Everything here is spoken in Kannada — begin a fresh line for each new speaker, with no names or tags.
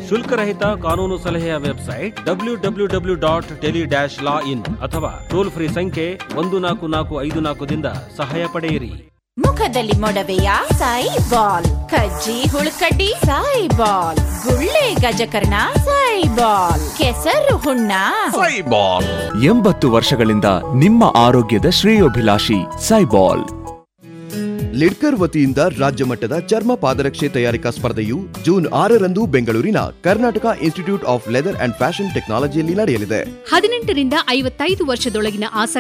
ಶುಲ್ಕರಹಿತ ಕಾನೂನು ಸಲಹೆಯ website W W W dot tele dash law in ಅಥವಾ ಟೋಲ್ ಫ್ರೀ ಸಂಖ್ಯೆ ಒಂದು ನಾಲ್ಕು ನಾಲ್ಕು ಐದು ನಾಲ್ಕದಿಂದ ಸಹಾಯ ಪಡೆಯಿರಿ
ಮುಖದಲ್ಲಿ ಮೊಡವೆಯ ಸಾಯಿ ಬಾಲ್ ಕಜ್ಜಿ ಹುಳುಕಡ್ಡಿ ಸಾಯಿ ಬಾಲ್ ಗುಳ್ಳೆ ಗಜಕರ್ಣ ಸಾಯಿ ಬಾಲ್ ಕೆಸರು ಹುಣ್ಣ
ಎಂಬತ್ತು ವರ್ಷಗಳಿಂದ ನಿಮ್ಮ ಆರೋಗ್ಯದ ಶ್ರೇಯೋಭಿಲಾಷಿ ಸೈಬಾಲ್
ಲಿಡ್ಕರ್ ವತಿಯಿಂದ ರಾಜ್ಯ ಮಟ್ಟದ ಚರ್ಮ ಪಾದರಕ್ಷೆ ತಯಾರಿಕಾ ಸ್ಪರ್ಧೆಯು ಜೂನ್ ಆರರಂದು ಬೆಂಗಳೂರಿನ Karnataka institute of leather and fashion ಟೆಕ್ನಾಲಜಿಯಲ್ಲಿ ನಡೆಯಲಿದೆ
ಹದಿನೆಂಟರಿಂದ ಐವತ್ತೈದು ವರ್ಷದೊಳಗಿನ ಆಸಕ್ತಿ